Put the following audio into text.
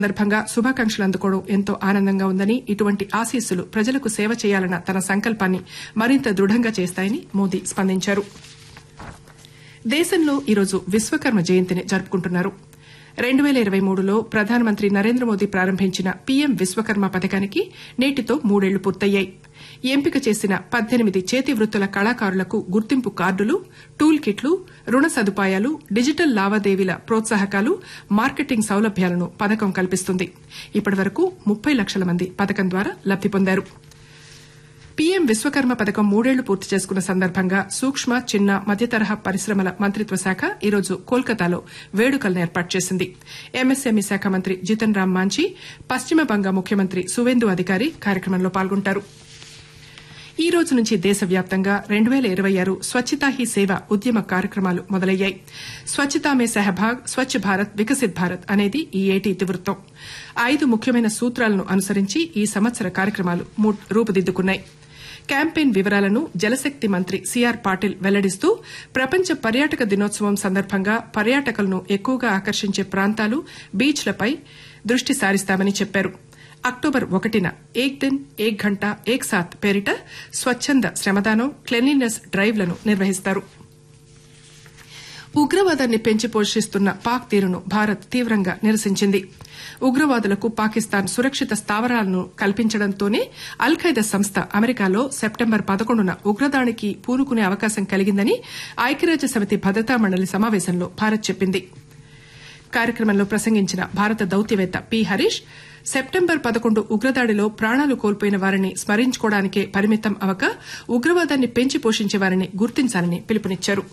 సందర్భంగా శుభాకాంక్షలు అందుకోవడం ఎంతో ఆనందంగా ఉందని ఇటువంటి ఆశీస్సులు ప్రజలకు సేవ చేయాలన్న తన సంకల్పాన్ని మరింత దృఢంగా చేస్తాయని మోదీ స్పందించారు దేశంలో ఈరోజు విశ్వకర్మ జయంతిని జరుపుకుంటున్నారు రెండు పేల ఇరవై మూడులో ప్రధానమంత్రి నరేంద్ర మోదీ ప్రారంభించిన పీఎం విశ్వకర్మ పథకానికి నేటితో మూడేళ్లు పూర్తయ్యాయి ఎంపిక చేసిన పద్దెనిమిది చేతి వృత్తుల కళాకారులకు గుర్తింపు కార్డులు టూల్ కిట్లు రుణ సదుపాయాలు డిజిటల్ లావాదేవీల ప్రోత్సాహకాలు మార్కెటింగ్ సౌలభ్యాలను పథకం కల్పిస్తుంది ఇప్పటివరకు ముప్పై లక్షల మంది పథకం ద్వారా లబ్ది పొందారు పీఎం విశ్వకర్మ పథకం మూడేళ్లు పూర్తి చేసుకున్న సందర్భంగా సూక్ష్మ చిన్న మధ్యతరహా పరిశ్రమల మంత్రిత్వ శాఖ ఈరోజు కోల్కతాలో వేడుకలను ఏర్పాటు చేసింది ఎంఎస్ఎంఈ శాఖ మంత్రి జితన్ రామ్ మాంఝీ పశ్చిమ బంగా ముఖ్యమంత్రి సువేందు అధికారి కార్యక్రమంలో పాల్గొంటారు ఈ రోజు నుంచి దేశవ్యాప్తంగా రెండు పేల ఇరవై ఆరు స్వచ్ఛతా హీ సేవ ఉద్యమ కార్యక్రమాలు మొదలయ్యాయి స్వచ్ఛతా మే సహభాగ్ స్వచ్ఛ భారత్ వికసిత్ భారత్ అనేది ఈ ఏటి ఇతివృత్తం ఐదు ముఖ్యమైన సూత్రాలను అనుసరించి ఈ సంవత్సర కార్యక్రమాలు రూపుదిద్దుకున్నాయి క్యాంపెయిన్ వివరాలను జలశక్తి మంత్రి సిఆర్ పాటిల్ వెల్లడిస్తూ ప్రపంచ పర్యాటక దినోత్సవం సందర్భంగా పర్యాటకులను ఎక్కువగా ఆకర్షించే ప్రాంతాలు బీచ్లపై దృష్టి సారిస్తామని చెప్పారు అక్టోబర్ ఒకటిన ఏక్ దిన్ ఏక్ ఘంటా ఏక్ సాత్ పేరిట స్వచ్చంద శ్రమదానం క్లెన్లీనెస్ డ్రైవ్లను నిర్వహిస్తారు ఉగ్రవాదాన్ని పెంచి పోషిస్తున్న పాక్ తీరును భారత్ తీవ్రంగా నిరసించింది ఉగ్రవాదులకు పాకిస్తాన్ సురక్షిత స్థావరాలను కల్పించడంతోనే అల్ ఖైదా సంస్థ అమెరికాలో సెప్టెంబర్ పదకొండున ఉగ్రదాడికి పూనుకునే అవకాశం కలిగిందని ఐక్యరాజ్య సమితి భద్రతా మండలి సమావేశంలో భారత్ చెప్పింది కార్యక్రమంలో ప్రసంగించిన భారత దౌత్యవేత్త పి హరీష్ సెప్టెంబర్ పదకొండు ఉగ్రదాడిలో ప్రాణాలు కోల్పోయిన వారిని స్మరించుకోవడానికే పరిమితం అవక ఉగ్రవాదాన్ని పెంచి పోషించే వారిని గుర్తించాలని పిలుపునిచ్చారు